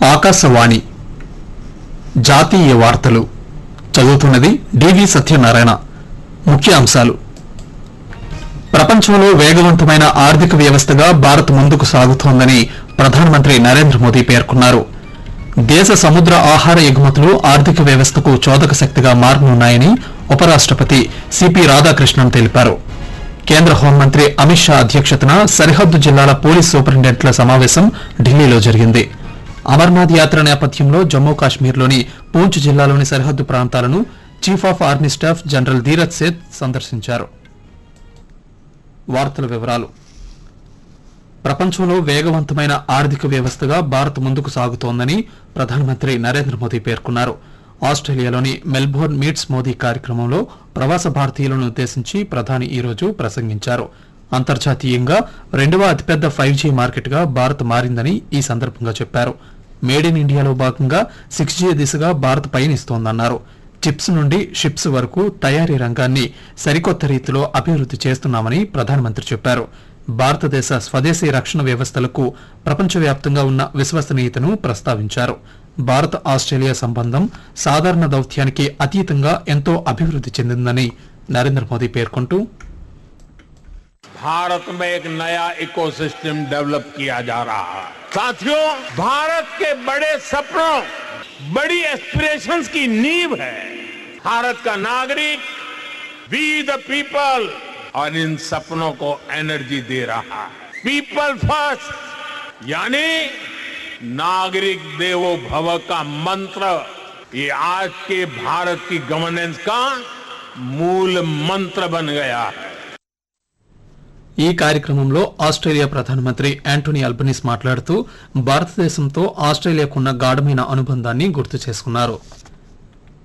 ఆకాశవాణి జాతీయ వార్తలు చదువుతున్నది డివి సత్యనారాయణ ముఖ్య అంశాలు ప్రపంచంలో వేగవంతమైన ఆర్థిక వ్యవస్థగా భారత్ ముందుకు సాగుతోందని ప్రధానమంత్రి నరేంద్ర మోదీ పేర్కొన్నారు దేశ సముద్ర ఆహార ఎగుమతులు ఆర్థిక వ్యవస్థకు చోదక శక్తిగా మారనున్నాయని ఉపరాష్టపతి సిపి రాధాకృష్ణన్ తెలిపారు కేంద్ర హోంమంత్రి అమిత్ షా అధ్యక్షతన సరిహద్దు జిల్లాల పోలీస్ సూపరింటెండెంట్ల సమావేశం ఢిల్లీలో జరిగింది అమర్నాథ్ యాత్ర నేపథ్యంలో జమ్మూ కాశ్మీర్లోని పూంచ్ జిల్లాలోని సరిహద్దు ప్రాంతాలను chief of army staff general Dheeraj Seth సందర్శించారు వార్తల వివరాలు ప్రపంచంలో వేగవంతమైన ఆర్థిక వ్యవస్థగా భారత్ ముందుకు సాగుతోందని ప్రధానమంత్రి నరేంద్ర మోదీ పేర్కొన్నారు ఆస్ట్రేలియాలోని మెల్బోర్న్ మీట్స్ మోదీ కార్యక్రమంలో ప్రవాస భారతీయులను ఉద్దేశించి ప్రధాని ఈ రోజు ప్రసంగించారు అంతర్జాతీయంగా రెండవ అతిపెద్ద ఫైవ్ జీ మార్కెట్గా భారత్ మారిందని ఈ సందర్భంగా చెప్పారు మేడ్ ఇన్ ఇండియాలో భాగంగా సిక్స్ జీ దిశగా భారత్ పయనిస్తోందన్నారు చిప్స్ నుండి షిప్స్ వరకు తయారీ రంగాన్ని సరికొత్త రీతిలో అభివృద్ది చేస్తున్నామని ప్రధానమంత్రి చెప్పారు భారతదేశ స్వదేశీ రక్షణ వ్యవస్థలకు ప్రపంచవ్యాప్తంగా ఉన్న విశ్వసనీయతను ప్రస్తావించారు భారత్ ఆస్ట్రేలియా సంబంధం సాధారణ దౌత్యానికి అతీతంగా ఎంతో అభివృద్ది చెందిందని నరేంద్ర మోదీ పేర్కొంటూ भारत में एक नया इकोसिस्टम डेवलप किया जा रहा है साथियों भारत के बड़े सपनों बड़ी एस्पिरेशंस की नींव है भारत का नागरिक वी द पीपल और इन सपनों को एनर्जी दे रहा है पीपल फर्स्ट यानी नागरिक देवो भव का मंत्र ये आज के भारत की गवर्नेंस का मूल मंत्र बन गया है ఈ కార్యక్రమంలో ఆస్ట్రేలియా ప్రధానమంత్రి యాంటోనీ అల్బనీస్ మాట్లాడుతూ భారతదేశంతో ఆస్ట్రేలియాకున్న గాఢమైన అనుబంధాన్ని గుర్తు చేసుకున్నారు